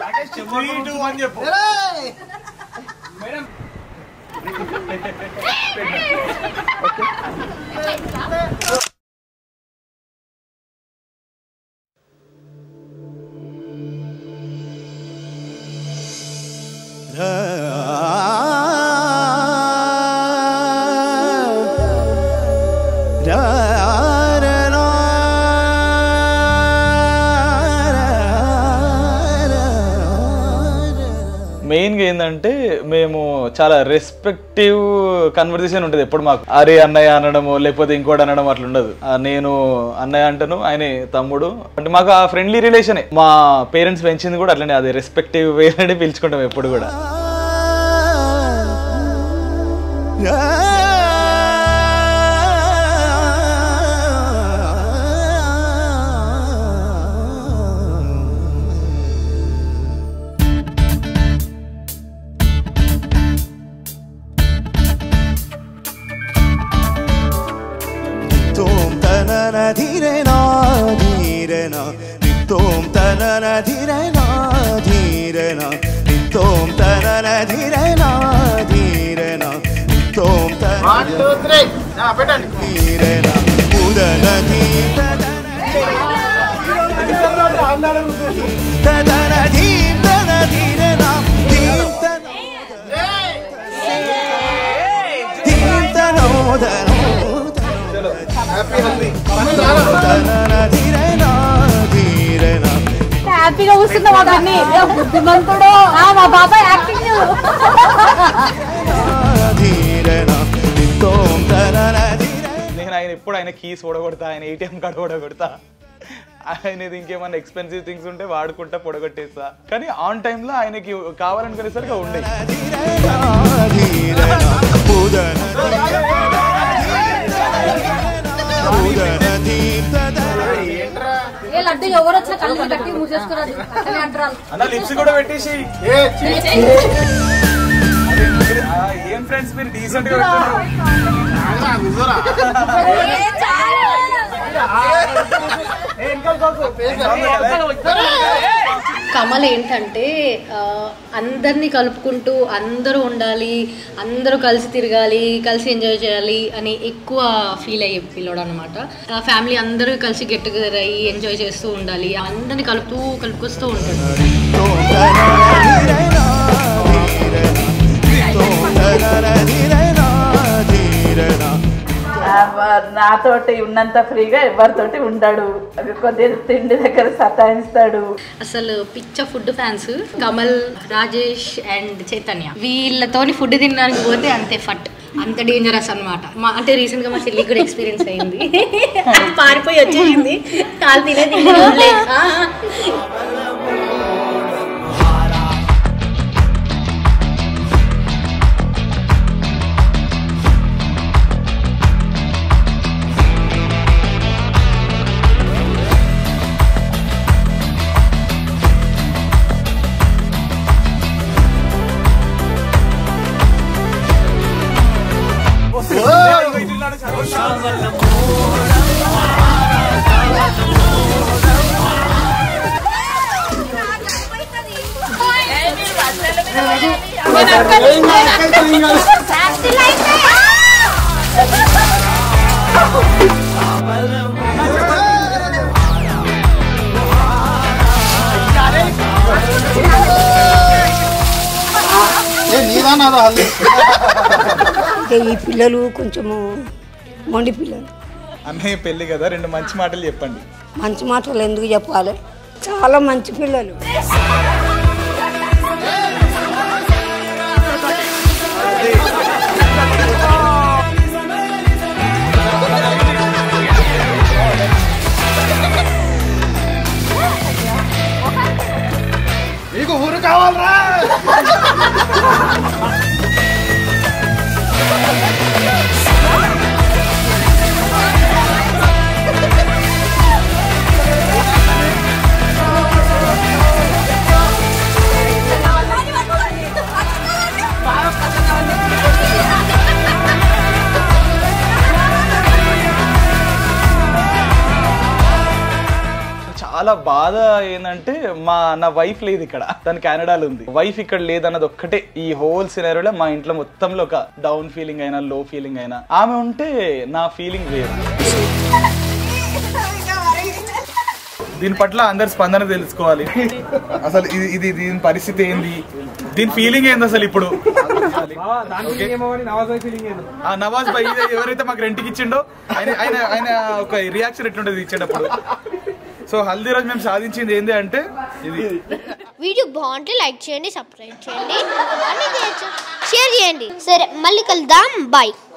అని చెప్పు మెయిన్గా ఏంటంటే మేము చాలా రెస్పెక్టివ్ కన్వర్జేషన్ ఉంటుంది ఎప్పుడు మాకు అరే అన్నయ్య అనడము లేకపోతే ఇంకోటి అనడం అట్లా ఉండదు ఆ, నేను అన్నయ్య అంటాను ఆయన తమ్ముడు అంటే మాకు ఆ ఫ్రెండ్లీ రిలేషనే మా పేరెంట్స్ పెంచింది కూడా అట్లనే అది రెస్పెక్టివ్ వేలోనే పిలుచుకుంటాం ఎప్పుడు కూడా Tom tanana dhirena dhirena Tom tanana dhirena dhirena Tom tanana dhirena dhirena Tom tanana dhirena Udana dhirena Tadana dhirena dhirena Dhirena Dhirena హ్యాపీగా కూర్చున్నా మా పిన్ని బుద్ధిమంతుడు ఆ, మా బాబాయ్ యాక్టింగ్ నేను ఆయన ఎప్పుడు ఆయన కీస్ ఓడగొడతా ఆయన ఏటీఎం కార్డు ఓడగొడతా ఆయనది ఇంకేమన్నా ఎక్స్పెన్సివ్ థింగ్స్ ఉంటే వాడుకుంటా పొడగొట్టేస్తా కానీ ఆన్ టైంలో ఆయనకి కావాలనుకునేసరికి ఉండే ఏ లడ్డు ఎవరు వచ్చినా కళ్ళు కట్టి మూసేసుకున్నారు అట్లనే అంటారు అన్న లిప్స్ కూడా పెట్టేసి ఆ, ఏం ఫ్రెండ్స్ మీరు డీసెంట్ గా పెడుతున్నారు కమల్ ఏంటంటే ఆ, అందరినీ కలుపుకుంటూ అందరూ ఉండాలి అందరూ కలిసి తిరగాలి కలిసి ఎంజాయ్ చేయాలి అని ఎక్కువ ఫీల్ అయ్యే పిల్లోడు అనమాట ఫ్యామిలీ అందరూ కలిసి గెట్ టుగెదర్ అయ్యి ఎంజాయ్ చేస్తూ ఉండాలి అందరినీ కలుపుతూ కలుపుకొస్తూ ఉంటాడు నాతోటి ఉన్నంత ఫ్రీగా ఎవరితోటి ఉండడు కొద్దిగా తిండి దగ్గర సతాయిస్తాడు అసలు పిచ్చ food fans Kamal Rajesh and Chaitanya వీళ్ళతోని ఫుడ్ తినడానికి పోతే అంతే ఫట్ అంత డేంజరస్ అనమాట మా అంటే రీసెంట్ గా మా చెల్లికి కూడా ఎక్స్పీరియన్స్ అయింది అది పారిపోయి వచ్చేసింది కాలు తినే తినే ఇక ఈ పిల్లలు కొంచెము మొండి పిల్లలు అన్నయ్య పెళ్లి కదా రెండు మంచి మాటలు చెప్పండి మంచి మాటలు ఎందుకు చెప్పాలి చాలా మంచి పిల్లలు నీకు ఊరు కావాలరా చాలా చాలా బాధ ఏంటంటే మా నా వైఫ్ లేదు ఇక్కడ తను కెనడాలో ఉంది వైఫ్ ఇక్కడ లేదన్నది ఒక్కటే ఈ హోల్ సినారీలో మా ఇంట్లో మొత్తంలో ఒక డౌన్ ఫీలింగ్ అయినా లో ఫీలింగ్ అయినా ఆమె ఉంటే నా ఫీలింగ్ వేరు దీని పట్ల అందరి స్పందన తెలుసుకోవాలి అసలు ఇది ఇది దీని పరిస్థితి ఏంది దీని ఫీలింగ్ ఏంది అసలు ఇప్పుడు ఆ నవాజ్ భాయ్ ఇదే ఎవరైతే మాకు రెంట్కి ఇచ్చిండో ఆయన ఆయన ఆయన ఒక రియాక్షన్ ఎట్లుంటది ఇచ్చేటప్పుడు సో హల్దీ రోజు మేము సాధించింది ఏంది అంటే ఇది వీడియో బాగుంటే లైక్ చేయండి సబ్స్క్రైబ్ చేయండి అన్ని చేయొచ్చు షేర్ చేయండి సరే మళ్ళీ కలుద్దాం బాయ్